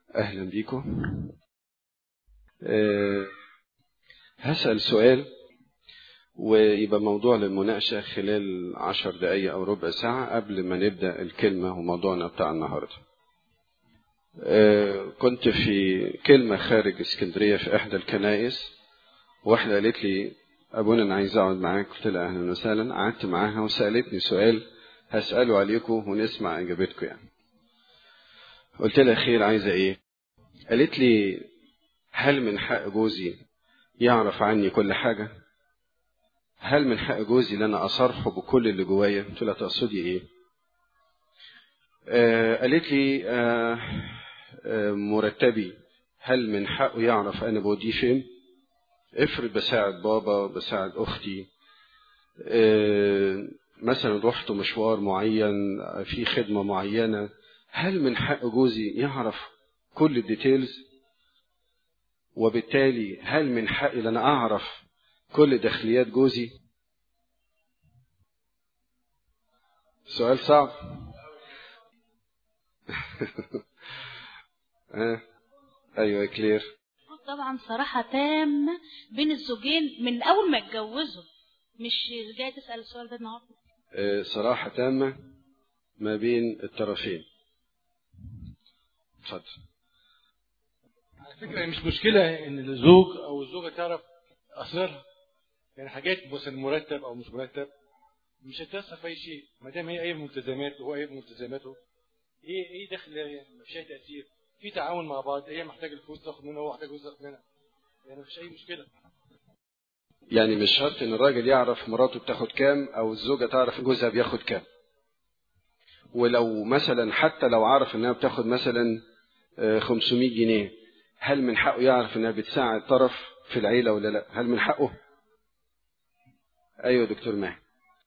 أهلا بيكم أه هسأل سؤال ويبقى موضوع للمناقشة خلال عشر دقايق أو ربع ساعة قبل ما نبدأ الكلمة وموضوعنا بتاع النهاردة أه كنت في كلمة خارج اسكندرية في إحدى الكنائس واحدة قالت لي أبونا أنا عايز أقعد معاك قلت لها أهلا وسهلا قعدت معاها وسألتني سؤال هسأله عليكم ونسمع إجابتكم يعني قلت لها خير عايزة إيه قالت لي هل من حق جوزي يعرف عني كل حاجة هل من حق جوزي ان انا اصارحه بكل اللي جوايا قلت لها تقصدي ايه آه قالت لي آه آه مرتبي هل من حقه يعرف انا بوديه فين افرض بساعد بابا بساعد اختي آه مثلا رحت مشوار معين في خدمة معينة هل من حق جوزي يعرف كل الديتيلز وبالتالي هل من حقي ان انا اعرف كل داخليات جوزي سؤال صعب آه. ايوه كلير طبعا صراحة تامة بين الزوجين من أول ما اتجوزوا مش جاي تسأل السؤال ده النهارده آه صراحة تامة ما بين الطرفين اتفضل على فكرة مش مشكلة إن الزوج أو الزوجة تعرف أسرارها يعني حاجات مثلا مرتب أو مش مرتب مش هتأثر في أي شيء ما دام هي أي ملتزمات وهو أي ملتزماته إيه إيه دخل يعني مفيش أي تأثير في تعاون مع بعض هي محتاجة الفلوس تاخد منها وهو محتاج ياخد منها يعني مفيش أي مشكلة يعني مش شرط ان الراجل يعرف مراته بتاخد كام او الزوجة تعرف جوزها بياخد كام ولو مثلا حتى لو عرف انها بتاخد مثلا 500 جنيه هل من حقه يعرف انها بتساعد طرف في العيلة ولا لا هل من حقه ايوه دكتور ماهر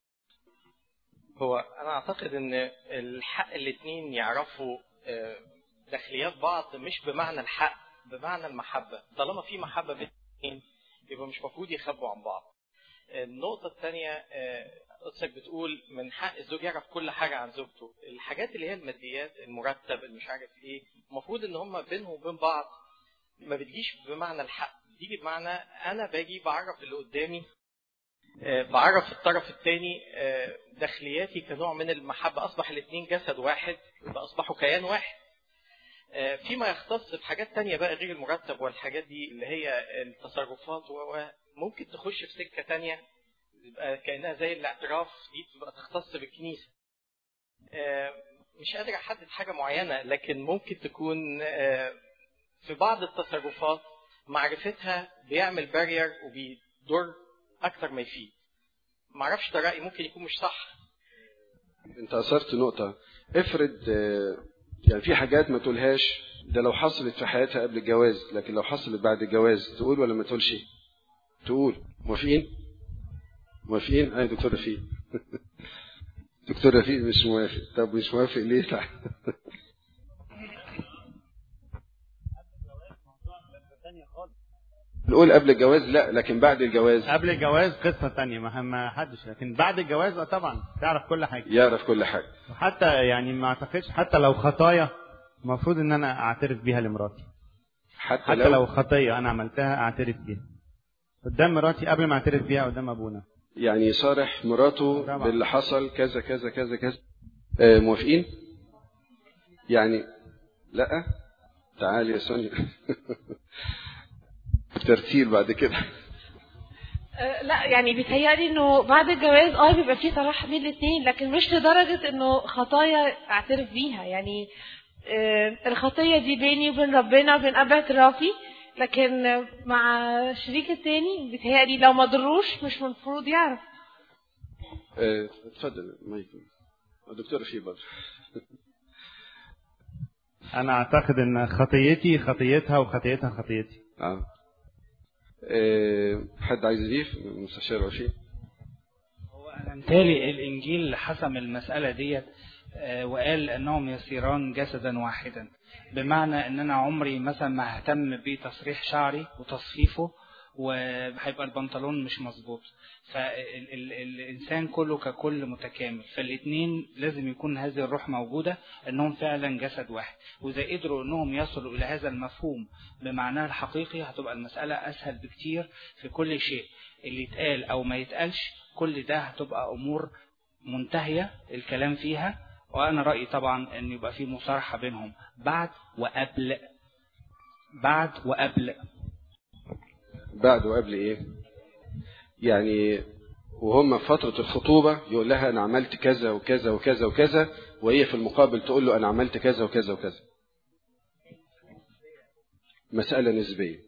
هو انا اعتقد ان الحق الاثنين يعرفوا داخليات بعض مش بمعنى الحق بمعنى المحبة طالما في محبة بين الاثنين يبقى مش المفروض يخبوا عن بعض النقطة الثانية قدسك بتقول من حق الزوج يعرف كل حاجة عن زوجته الحاجات اللي هي الماديات المرتب المش عارف ايه المفروض ان هم بينهم وبين بعض ما بتجيش بمعنى الحق بتيجي بمعنى انا باجي بعرف اللي قدامي بعرف الطرف الثاني داخلياتي كنوع من المحبة أصبح الاثنين جسد واحد يبقى أصبحوا كيان واحد فيما يختص بحاجات تانية بقى غير المرتب والحاجات دي اللي هي التصرفات وممكن تخش في سكة تانية يبقى كأنها زي الاعتراف دي تبقى تختص بالكنيسة مش قادر أحدد حاجة معينة لكن ممكن تكون في بعض التصرفات معرفتها بيعمل بارير وبيضر أكتر ما يفيد معرفش ده رأيي ممكن يكون مش صح انت اثرت نقطة افرض يعني في حاجات ما تقولهاش ده لو حصلت في حياتها قبل الجواز لكن لو حصلت بعد الجواز تقول ولا ما تقولش تقول موافقين موافقين اي دكتور رفيق دكتور رفيق مش موافق طب مش موافق ليه لا نقول قبل الجواز لا لكن بعد الجواز قبل الجواز قصة تانية ما ما حدش لكن بعد الجواز اه طبعا تعرف كل حاجة يعرف كل حاجة وحتى يعني ما اعتقدش حتى لو خطايا المفروض ان انا اعترف بيها لمراتي حتى, حتى لو, لو خطية انا عملتها اعترف بيها قدام مراتي قبل ما اعترف بيها قدام ابونا يعني يصارح مراته طبعا. باللي حصل كذا كذا كذا كذا آه موافقين يعني لا تعالي يا سونيا ترتيل بعد كده أه لا يعني بيتهيألي انه بعد الجواز اه بيبقى فيه صراحه بين الاثنين لكن مش لدرجه انه خطايا اعترف بيها يعني أه الخطيه دي بيني وبين ربنا وبين اب اعترافي لكن مع شريك التاني بيتهيألي لو ما ضروش مش المفروض يعرف أه اتفضل مايكل دكتور في بدر انا اعتقد ان خطيتي خطيتها وخطيتها خطيتي اه حد عايز يضيف مستشار وشيء هو انا متهيألي الانجيل حسم المساله ديت وقال انهم يصيران جسدا واحدا بمعنى ان انا عمري مثلا ما اهتم بتصريح شعري وتصفيفه وهيبقى البنطلون مش مظبوط فالإنسان كله ككل متكامل فالاتنين لازم يكون هذه الروح موجودة أنهم فعلا جسد واحد وإذا قدروا أنهم يصلوا إلى هذا المفهوم بمعناه الحقيقي هتبقى المسألة أسهل بكتير في كل شيء اللي يتقال أو ما يتقالش كل ده هتبقى أمور منتهية الكلام فيها وأنا رأيي طبعا أن يبقى في مصارحة بينهم بعد وقبل بعد وقبل بعد وقبل ايه يعني وهم في فترة الخطوبة يقول لها أنا عملت كذا وكذا وكذا وكذا وهي في المقابل تقول له أنا عملت كذا وكذا وكذا مسألة نسبية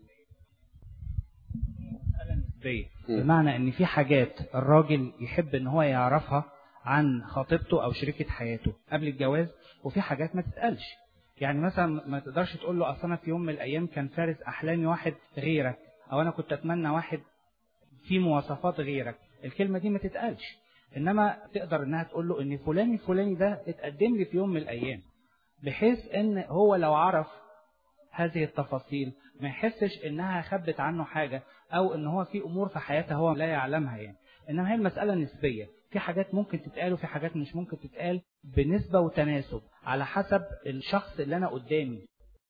نسبية مم. بمعنى ان في حاجات الراجل يحب ان هو يعرفها عن خطيبته او شريكة حياته قبل الجواز وفي حاجات ما تتقالش يعني مثلا ما تقدرش تقول له اصل انا في يوم من الايام كان فارس احلامي واحد غيرك او انا كنت اتمنى واحد في مواصفات غيرك الكلمة دي ما تتقالش انما تقدر انها تقول له ان فلان الفلاني ده اتقدم لي في يوم من الايام بحيث ان هو لو عرف هذه التفاصيل ما يحسش انها خبت عنه حاجة او ان هو في امور في حياته هو لا يعلمها يعني انما هي المسألة نسبية في حاجات ممكن تتقال وفي حاجات مش ممكن تتقال بنسبة وتناسب على حسب الشخص اللي انا قدامي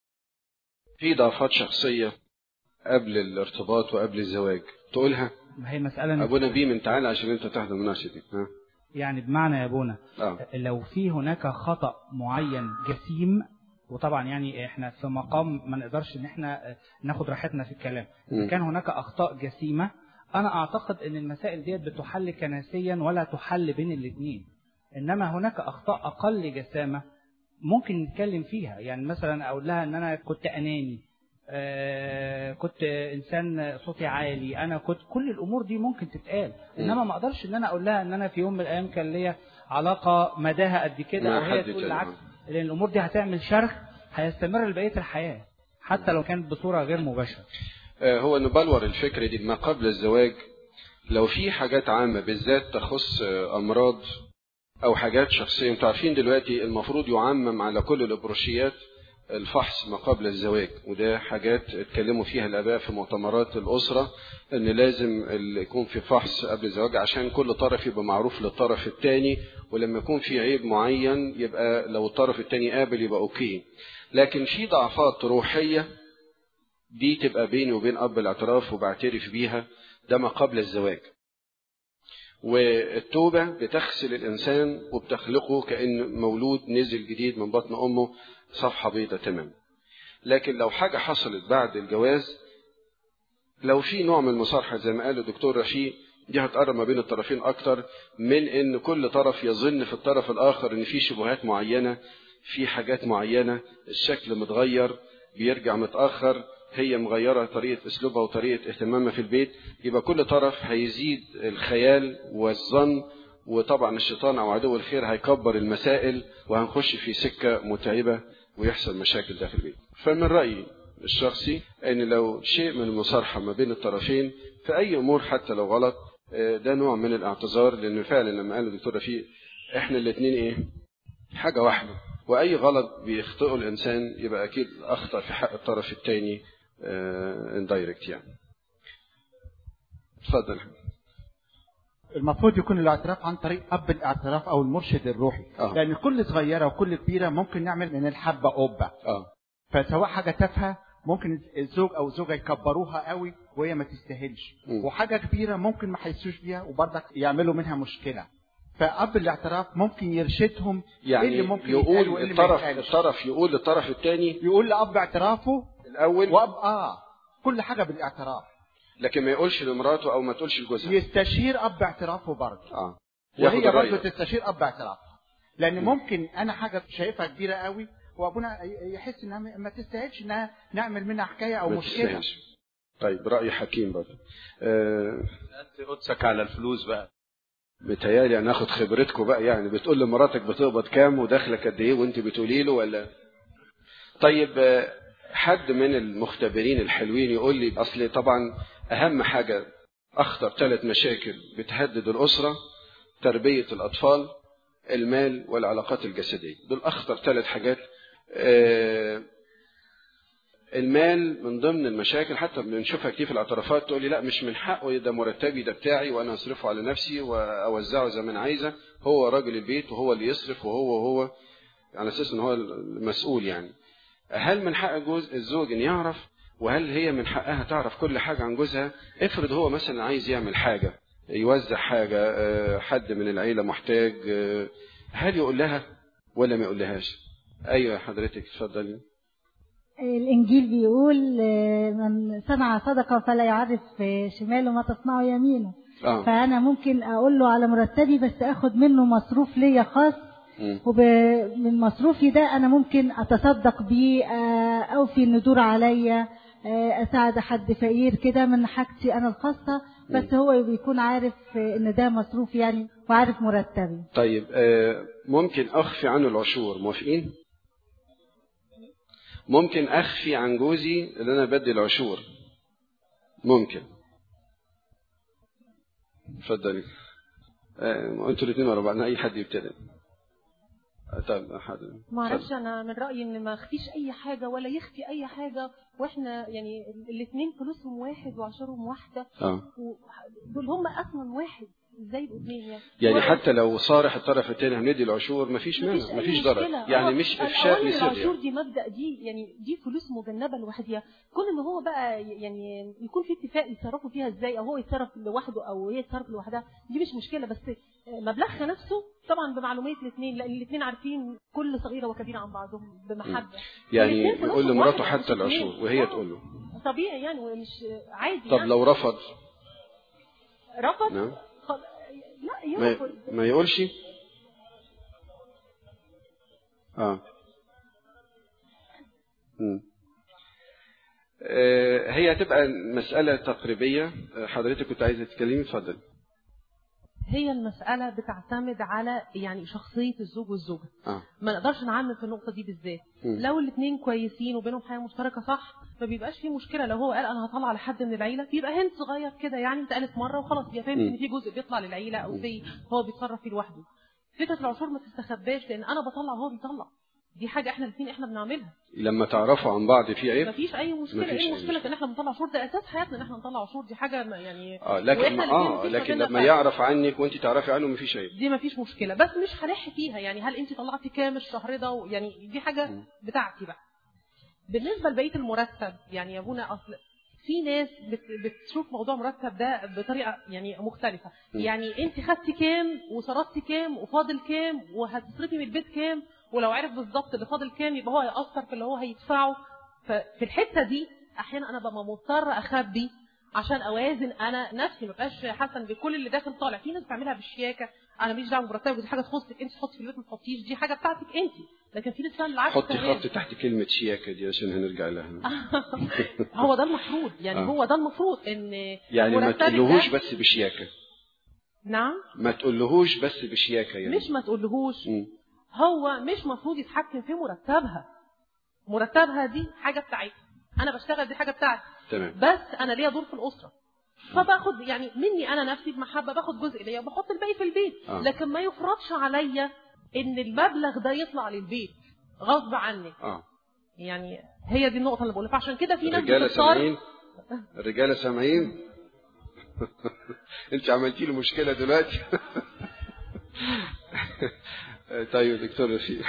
في ضعفات شخصية قبل الارتباط وقبل الزواج تقولها ما هي مسألة أبونا نسبية. بيه من تعالى عشان أنت تحضر مناقشتي ها يعني بمعنى يا ابونا آه. لو في هناك خطأ معين جسيم وطبعا يعني احنا في مقام ما نقدرش ان احنا ناخد راحتنا في الكلام مم. اذا كان هناك اخطاء جسيمه انا اعتقد ان المسائل ديت بتحل كنسيا ولا تحل بين الاثنين انما هناك اخطاء اقل جسامه ممكن نتكلم فيها يعني مثلا اقول لها ان انا كنت اناني آه، كنت انسان صوتي عالي انا كنت كل الامور دي ممكن تتقال انما ما اقدرش ان انا اقول لها ان انا في يوم من الايام كان ليا علاقه مداها قد كده مع او هي حد تقول تاني. العكس لان الامور دي هتعمل شرخ هيستمر لبقيه الحياه حتى لو كانت بصوره غير مباشره آه، هو نبلور الفكرة دي ما قبل الزواج لو في حاجات عامة بالذات تخص آه، أمراض أو حاجات شخصية انتوا عارفين دلوقتي المفروض يعمم على كل الإبروشيات الفحص ما قبل الزواج وده حاجات اتكلموا فيها الآباء في مؤتمرات الأسرة إن لازم ال- يكون في فحص قبل الزواج عشان كل طرف يبقى معروف للطرف الثاني ولما يكون في عيب معين يبقى لو الطرف الثاني قابل يبقى أوكي لكن في ضعفات روحية دي تبقى بيني وبين أب الاعتراف وبعترف بيها ده ما قبل الزواج والتوبة بتغسل الإنسان وبتخلقه كأن مولود نزل جديد من بطن أمه صفحة بيضة تمام لكن لو حاجة حصلت بعد الجواز لو في نوع من المصارحة زي ما قال الدكتور رشيد دي هتقرب ما بين الطرفين أكتر من إن كل طرف يظن في الطرف الآخر إن في شبهات معينة في حاجات معينة الشكل متغير بيرجع متأخر هي مغيرة طريقة أسلوبها وطريقة اهتمامها في البيت يبقى كل طرف هيزيد الخيال والظن وطبعا الشيطان أو عدو الخير هيكبر المسائل وهنخش في سكة متعبة ويحصل مشاكل داخل البيت فمن رأيي الشخصي ان لو شيء من المصارحة ما بين الطرفين في اي امور حتى لو غلط آه، ده نوع من الاعتذار لان فعلا لما قال الدكتور رفيق احنا الاثنين ايه حاجة واحدة واي غلط بيخطئه الانسان يبقى اكيد اخطأ في حق الطرف الثاني اندايركت يعني اتفضل المفروض يكون الاعتراف عن طريق اب الاعتراف او المرشد الروحي آه. لان كل صغيره وكل كبيره ممكن نعمل من الحبه قبه اه فسواء حاجه تافهه ممكن الزوج او الزوجه يكبروها قوي وهي ما تستاهلش مم. وحاجه كبيره ممكن ما يحسوش بيها وبرضك يعملوا منها مشكله فاب الاعتراف ممكن يرشدهم يعني ايه اللي ممكن يتقال يقول وايه اللي ما الطرف يتقالش. الطرف يقول للطرف الثاني يقول لاب اعترافه الاول واب اه كل حاجه بالاعتراف لكن ما يقولش لمراته او ما تقولش لجوزها يستشير اب اعترافه برضه اه ياخد وهي الرأي. برضه تستشير اب اعترافها لان ممكن انا حاجه شايفها كبيره قوي وابونا يحس انها ما تستاهلش انها نعمل منها حكايه او ما مشكله تستاهلش. طيب رأي حكيم برضه آه قدسك على الفلوس بقى بتهيألي انا اخد خبرتكم بقى يعني بتقول لمراتك بتقبض كام ودخلك قد ايه وانت بتقولي له ولا طيب آه، حد من المختبرين الحلوين يقول لي اصل طبعا اهم حاجه اخطر ثلاث مشاكل بتهدد الاسره تربيه الاطفال المال والعلاقات الجسديه دول اخطر ثلاث حاجات آه، المال من ضمن المشاكل حتى بنشوفها كتير في الاعترافات تقول لي لا مش من حقه ده مرتبي ده بتاعي وانا اصرفه على نفسي واوزعه زي ما انا عايزه هو راجل البيت وهو اللي يصرف وهو وهو على اساس ان هو المسؤول يعني هل من حق جوز الزوج ان يعرف وهل هي من حقها تعرف كل حاجه عن جوزها افرض هو مثلا عايز يعمل حاجه يوزع حاجه آه، حد من العيله محتاج آه، هل يقول لها ولا ما يقولهاش ايوه حضرتك اتفضلي الإنجيل بيقول آه، من صنع صدقة فلا يعرف آه، شماله ما تصنعه يمينه اه فأنا ممكن أقول له على مرتبي بس أخد منه مصروف ليا خاص مم. ومن مصروفي ده أنا ممكن أتصدق بيه آه، أوفي الندور عليا آه، أساعد حد فقير كده من حاجتي أنا الخاصة بس هو بيكون عارف آه، إن ده مصروف يعني وعارف مرتبي طيب آه، ممكن اخفي عنه العشور موافقين ممكن اخفي عن جوزي اللي انا بدي العشور ممكن اتفضلي آه، انتوا الاثنين ورا بعض اي حد يبتدي آه، طيب احد ما اعرفش انا من رايي ان ما اخفيش اي حاجه ولا يخفي اي حاجه واحنا يعني الاثنين فلوسهم واحد وعشرهم واحده اه و- دول هم اصلا واحد ازاي يبقوا اثنين يعني يعني واحد. حتى لو صارح الطرف الثاني هندي العشور مفيش مانع أي مفيش ضرر مشكلة. يعني آه، مش الأولا افشاء لسر العشور يعني. دي مبدا دي يعني دي فلوس مجنبه لوحدها كون ان هو بقى يعني يكون في اتفاق يتصرفوا فيها ازاي او هو يتصرف لوحده او هي تتصرف لوحدها دي مش مشكله بس مبلغها نفسه طبعا بمعلوميه الاثنين لان الاثنين عارفين كل صغيره وكبيره عن بعضهم بمحبه يعني الاتنين فلوسهم يقول لمراته واحدة، حتى مش اتنين. العشور وهي آه، تقول له طبيعي يعني ومش عادي طب يعني. لو رفض رفض نعم خل... لا ما, يرفض ما يقولش اه مم. آه، هي هتبقى مسألة تقريبية آه، حضرتك كنت عايزة تتكلمي اتفضل هي المسألة بتعتمد على يعني شخصية الزوج والزوجة اه ما نقدرش نعمم في النقطة دي بالذات مم. لو الاثنين كويسين وبينهم حياة مشتركة صح ما بيبقاش في مشكلة لو هو قال انا هطلع على حد من العيلة بيبقى هنت صغير كده يعني اتقالت مرة وخلاص بيبقى فاهم مم. ان في جزء بيطلع للعيلة او في هو بيتصرف فيه لوحده فكرة العشور ما تستخباش لان انا بطلع وهو بيطلع دي حاجة احنا الاثنين احنا بنعملها لما تعرفوا عن بعض في عيب مفيش اي مشكلة مفيش ايه أي المشكلة في ان احنا بنطلع عشور ده اساس حياتنا ان احنا نطلع عشور دي حاجة ما- يعني اه لكن وإحنا الاتنين اه مفيش لكن ما بيننا لما فرق. يعرف عنك وانت تعرفي عنه مفيش عيب دي مفيش مشكله بس مش هلح فيها يعني هل انت طلعتي كام الشهر ده و- يعني دي حاجه بتاعتي بقى بالنسبه لبقيه المرتب يعني يا ابونا اصل في ناس بت بتشوف موضوع مرتب ده بطريقه يعني مختلفه م. يعني انت خدتي كام وصرفتي كام وفاضل كام وهتصرفي من البيت كام ولو عرف بالظبط اللي فاضل كام يبقى هو هيأثر في اللي هو هيدفعه ففي الحته دي احيانا انا ببقى مضطره اخبي عشان اوازن انا نفسي ما بقاش حسن بكل اللي داخل طالع في ناس بتعملها بالشياكه انا ماليش دعوه بمرتبك دي حاجه تخصك انت تحطي في البيت ما تحطيش دي حاجه بتاعتك انت لكن في ناس فعلا العكس حطي تماماً. خط تحت كلمة شياكة دي عشان هنرجع لها هو ده المفروض يعني آه. هو ده المفروض ان يعني ما مرتبك تقولهوش ده- بس بشياكة نعم ما تقولهوش بس بشياكة يعني مش ما تقولهوش مم. هو مش مفروض يتحكم في مرتبها مرتبها دي حاجه بتاعتها انا بشتغل دي حاجه بتاعتي تمام بس انا ليا دور في الاسره فباخد يعني مني انا نفسي بمحبه باخد جزء ليا وبحط الباقي في البيت آه. لكن ما يفرضش عليا ان المبلغ ده يطلع للبيت غصب عني اه يعني هي دي النقطه اللي بقولها فعشان كده في ناس الرجالة بتختار سامعين الرجالة سامعين انت عملتي له مشكلة دلوقتي طيب دكتور رفيق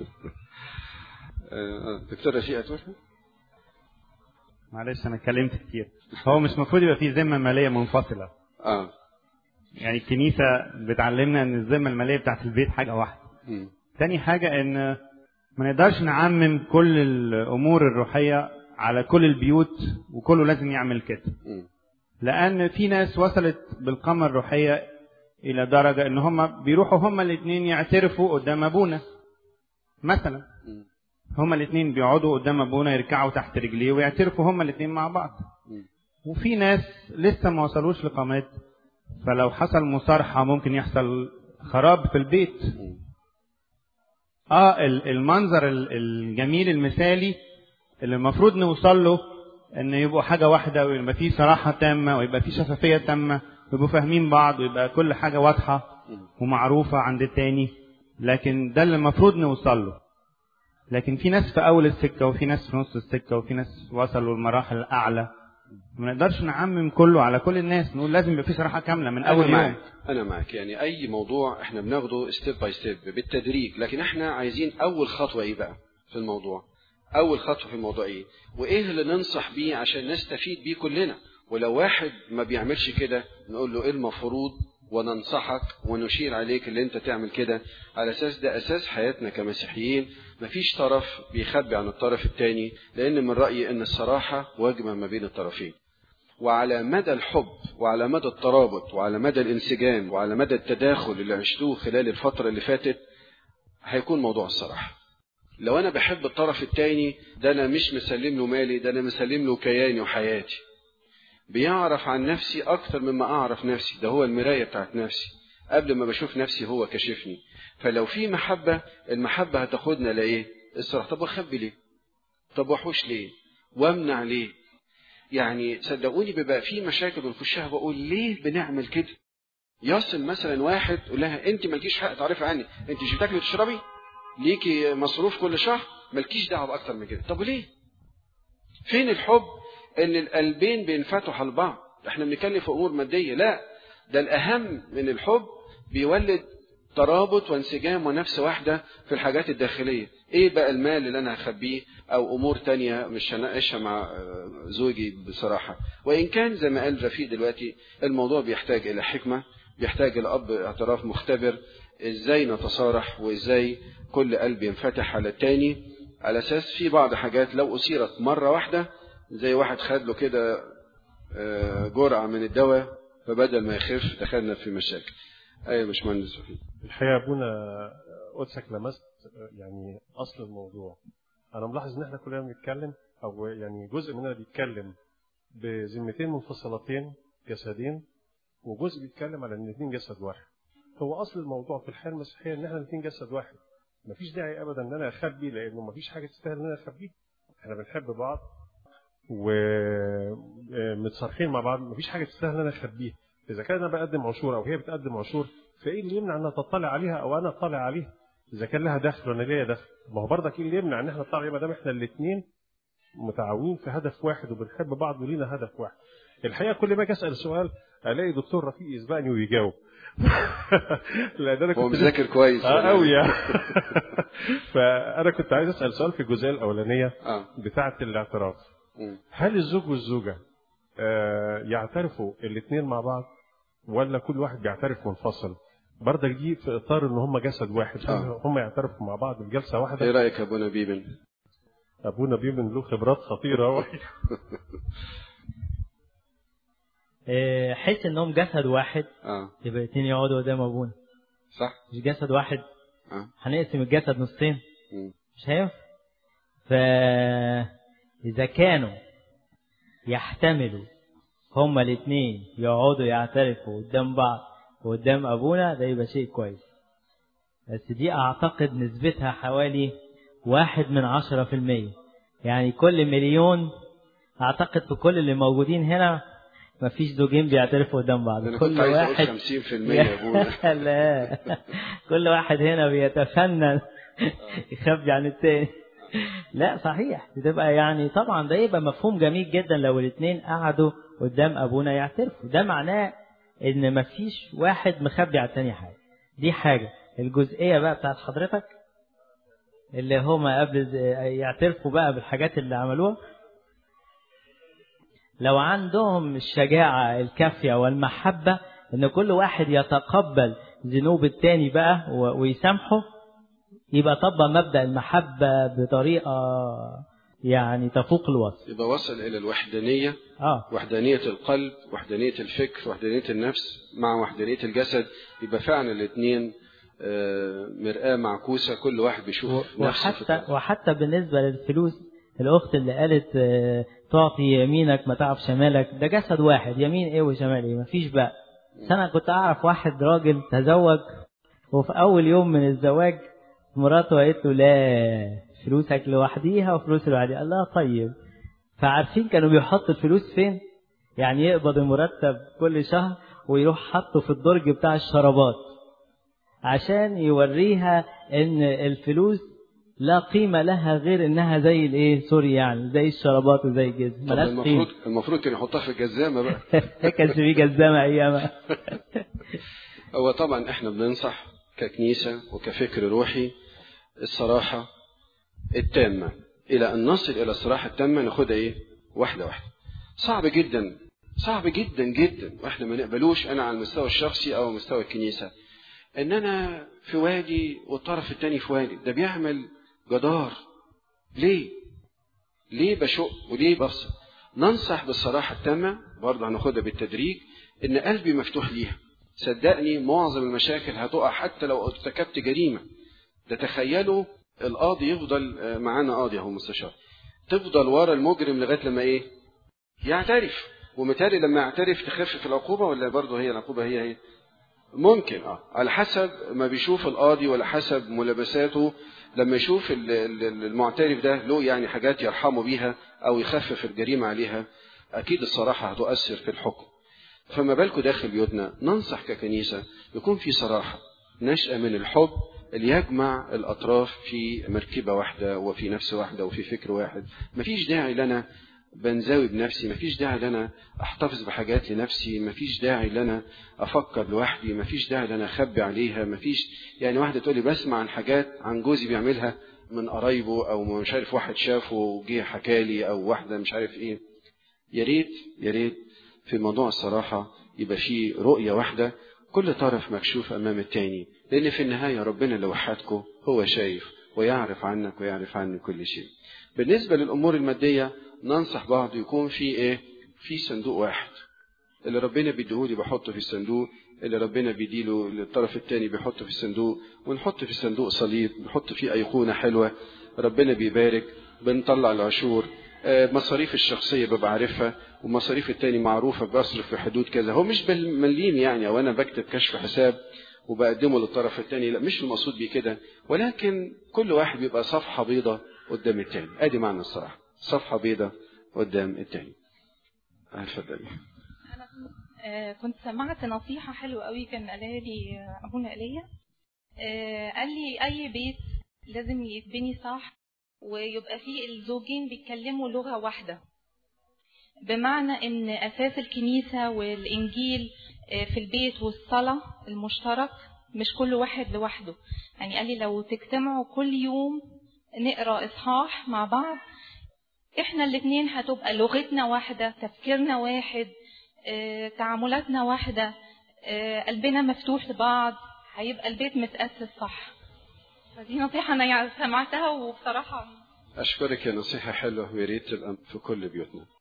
آه، دكتور رفيق هتقول معلش انا اتكلمت كتير هو مش المفروض يبقى في ذمه ماليه منفصله اه يعني الكنيسه بتعلمنا ان الذمه الماليه بتاعت البيت حاجه واحده مم. تاني حاجه ان ما نقدرش نعمم كل الامور الروحيه على كل البيوت وكله لازم يعمل كده مم. لان في ناس وصلت بالقامه الروحيه الى درجه ان هم بيروحوا هم الاثنين يعترفوا قدام ابونا مثلا مم. هما الاثنين بيقعدوا قدام ابونا يركعوا تحت رجليه ويعترفوا هما الاثنين مع بعض مم. وفي ناس لسه ما وصلوش لقامات فلو حصل مصارحة ممكن يحصل خراب في البيت اه ال- المنظر ال- الجميل المثالي اللي المفروض نوصل له ان يبقوا حاجة واحدة ويبقى فيه صراحة تامة ويبقى فيه شفافية تامة ويبقوا فاهمين بعض ويبقى كل حاجة واضحة ومعروفة عند التاني لكن ده اللي المفروض نوصل له لكن في ناس في اول السكه وفي ناس في نص السكه وفي ناس وصلوا لمراحل اعلى ما نقدرش نعمم كله على كل الناس نقول لازم يبقى في صراحه كامله من اول أنا يوم معك أنا معك يعني أي موضوع إحنا بناخده ستيب باي ستيب بالتدريج لكن إحنا عايزين أول خطوة إيه بقى في الموضوع أول خطوة في الموضوع إيه وإيه اللي ننصح بيه عشان نستفيد بيه كلنا ولو واحد ما بيعملش كده نقول له إيه المفروض وننصحك ونشير عليك اللي انت تعمل كده على اساس ده اساس حياتنا كمسيحيين مفيش طرف بيخبي عن الطرف التاني لان من رايي ان الصراحه واجبه ما بين الطرفين وعلى مدى الحب وعلى مدى الترابط وعلى مدى الانسجام وعلى مدى التداخل اللي عشتوه خلال الفتره اللي فاتت هيكون موضوع الصراحه لو انا بحب الطرف التاني ده انا مش مسلم له مالي ده انا مسلم له كياني وحياتي بيعرف عن نفسي اكتر مما اعرف نفسي ده هو المرايه بتاعت نفسي قبل ما بشوف نفسي هو كشفني فلو في محبه المحبه هتاخدنا لايه الصراحه طب واخبي ليه طب واحوش ليه وامنع ليه يعني صدقوني بيبقى في مشاكل بنخشها بقول ليه بنعمل كده يصل مثلا واحد يقول لها انت مالكيش حق تعرفي عني انت مش بتاكلي وتشربي ليكي مصروف كل شهر مالكيش دعوه باكتر من كده طب وليه فين الحب ان القلبين بينفتحوا على بعض احنا بنتكلم في امور ماديه لا ده الاهم من الحب بيولد ترابط وانسجام ونفس واحده في الحاجات الداخليه ايه بقى المال اللي انا هخبيه او امور تانية مش هناقشها مع زوجي بصراحه وان كان زي ما قال رفيق دلوقتي الموضوع بيحتاج الى حكمه بيحتاج الى اب اعتراف مختبر ازاي نتصارح وازاي كل قلب ينفتح على التاني على اساس في بعض حاجات لو اثيرت مره واحده زي واحد خد له كده جرعه من الدواء فبدل ما يخف دخلنا في مشاكل ايوه يا باشمهندس وحيد الحقيقه ابونا قدسك لمست يعني اصل الموضوع انا ملاحظ ان احنا كلنا بنتكلم او يعني جزء مننا بيتكلم بذمتين منفصلتين جسدين وجزء بيتكلم على ان الاثنين جسد واحد هو اصل الموضوع في الحياه المسيحيه ان احنا الاثنين جسد واحد مفيش داعي ابدا ان انا اخبي لانه مفيش حاجه تستاهل ان انا اخبيها احنا بنحب بعض ومتصارحين مع بعض مفيش حاجه تستاهل ان انا اخبيها اذا كان انا بقدم عشور او هي بتقدم عشور فايه اللي يمنع ان تطلع عليها او انا اطلع عليها اذا كان لها دخل وانا ليا دخل ما هو برضك ايه اللي يمنع ان احنا نطلع عليها ما دام احنا الاثنين متعاونين في هدف واحد وبنحب بعض ولينا هدف واحد الحقيقه كل ما اجي اسال سؤال الاقي دكتور رفيق يسبقني ويجاوب لان انا كنت هو مذاكر كويس اه قوي يعني فانا كنت عايز اسال سؤال في الجزئيه الاولانيه آه. بتاعه الاعتراف م. هل الزوج والزوجه آه يعترفوا الاثنين مع بعض ولا كل واحد بيعترف منفصل برضك دي في اطار ان هم جسد واحد آه. هم يعترفوا مع بعض في جلسه واحده ايه رايك يا ابونا بيبن ابونا بيبن له خبرات خطيره حس انهم جسد واحد اه يبقى الاثنين يقعدوا قدام ابونا صح مش جسد واحد اه هنقسم الجسد نصين م. مش هينفع فاذا كانوا يحتملوا هما الاثنين يقعدوا يعترفوا قدام بعض وقدام ابونا ده يبقى شيء كويس بس دي اعتقد نسبتها حوالي واحد من عشرة في المية يعني كل مليون اعتقد في كل اللي موجودين هنا ما فيش زوجين بيعترفوا قدام بعض انا كل كنت عايز واحد اقول 50% يا ابونا لا كل واحد هنا بيتفنن يخبي عن التاني لا صحيح بتبقى يعني طبعا ده يبقى مفهوم جميل جدا لو الاثنين قعدوا قدام ابونا يعترفوا ده معناه ان مفيش واحد مخبي على التاني حاجه دي حاجه الجزئيه بقى بتاعت حضرتك اللي هما قبل يعترفوا بقى بالحاجات اللي عملوها لو عندهم الشجاعة الكافية والمحبة ان كل واحد يتقبل ذنوب التاني بقى ويسامحه يبقى طبق مبدأ المحبة بطريقة يعني تفوق الوصف يبقى وصل الى الوحدانيه اه وحدانيه القلب وحدانيه الفكر وحدانيه النفس مع وحدانيه الجسد يبقى فعلا الاثنين مرآة معكوسة كل واحد بيشوف نفسه في وحتى وحتى بالنسبة للفلوس الأخت اللي قالت آه، تعطي يمينك ما تعرف شمالك ده جسد واحد يمين إيه وشمال إيه مفيش بقى بس أنا كنت أعرف واحد راجل تزوج وفي أول يوم من الزواج مراته قالت له لا فلوسك لوحديها وفلوس لوحديها الله طيب فعارفين كانوا بيحطوا الفلوس فين يعني يقبض المرتب كل شهر ويروح حطه في الدرج بتاع الشرابات عشان يوريها ان الفلوس لا قيمة لها غير انها زي الايه سوري يعني زي الشرابات وزي الجزم طب ملهاش قيمة المفروض المفروض كان يحطها في الجزامة بقى ما كانش في جزامة ايامها هو طبعا احنا بننصح ككنيسة وكفكر روحي الصراحة التامة إلى أن نصل إلى الصراحة التامة ناخدها إيه؟ واحدة واحدة. صعب جدا صعب جدا جدا واحنا ما نقبلوش أنا على المستوى الشخصي أو مستوى الكنيسة. إن أنا في وادي والطرف التاني في وادي، ده بيعمل جدار. ليه؟ ليه بشق وليه بفصل؟ ننصح بالصراحة التامة برضه هناخدها بالتدريج إن قلبي مفتوح ليها. صدقني معظم المشاكل هتقع حتى لو ارتكبت جريمة. ده تخيلوا القاضي يفضل آه، معانا قاضي اهو مستشار تفضل ورا المجرم لغايه لما ايه يعترف ومتهيألي لما يعترف تخفف العقوبه ولا برضه هي العقوبه هي هي ممكن اه على حسب ما بيشوف القاضي ولا حسب ملابساته لما يشوف ال- ال- المعترف ده له يعني حاجات يرحمه بيها او يخفف الجريمه عليها اكيد الصراحه هتؤثر في الحكم فما بالكم داخل بيوتنا ننصح ككنيسه يكون في صراحه نشأة من الحب اللي يجمع الأطراف في مركبة واحدة وفي نفس واحدة وفي فكر واحد مفيش داعي لنا بنزاوي بنفسي مفيش داعي لنا احتفظ بحاجات لنفسي مفيش داعي لنا افكر لوحدي مفيش داعي لنا اخبي عليها مفيش يعني واحده تقول لي بسمع عن حاجات عن جوزي بيعملها من قرايبه او مش عارف واحد شافه وجه حكى لي او واحده مش عارف ايه يا ريت يا ريت في موضوع الصراحه يبقى في رؤيه واحده كل طرف مكشوف امام التاني لان في النهايه ربنا اللي وحدكم هو شايف ويعرف عنك ويعرف عنك كل شيء بالنسبه للامور الماديه ننصح بعض يكون في ايه في صندوق واحد اللي ربنا بيديهولي بحطه في الصندوق اللي ربنا بيديله للطرف الثاني بيحطه في الصندوق ونحط في الصندوق صليب نحط فيه ايقونه حلوه ربنا بيبارك بنطلع العشور آه، مصاريف الشخصيه ببقى عارفها ومصاريف التاني معروفه بصرف في حدود كذا هو مش بالمليم يعني او انا بكتب كشف حساب وبقدمه للطرف الثاني لا مش المقصود بيه كده ولكن كل واحد بيبقى صفحه بيضة قدام التاني ادي معنى الصراحه صفحه بيضة قدام التاني اتفضلي آه، كنت سمعت نصيحة حلوة قوي كان قالها لي آه، أبونا إيليا آه، قال لي أي بيت لازم يتبني صح ويبقى فيه الزوجين بيتكلموا لغة واحدة بمعنى إن أساس الكنيسة والإنجيل آه، في البيت والصلاة المشترك مش كل واحد لوحده يعني قال لي لو تجتمعوا كل يوم نقرأ إصحاح مع بعض احنا الاتنين هتبقى لغتنا واحدة تفكيرنا واحد آه، تعاملاتنا واحدة آه، قلبنا مفتوح لبعض هيبقى البيت متأسس صح فدي نصيحة أنا يعني سمعتها وبصراحة اشكرك يا نصيحه حلوه ويا ريت تبقى في كل بيوتنا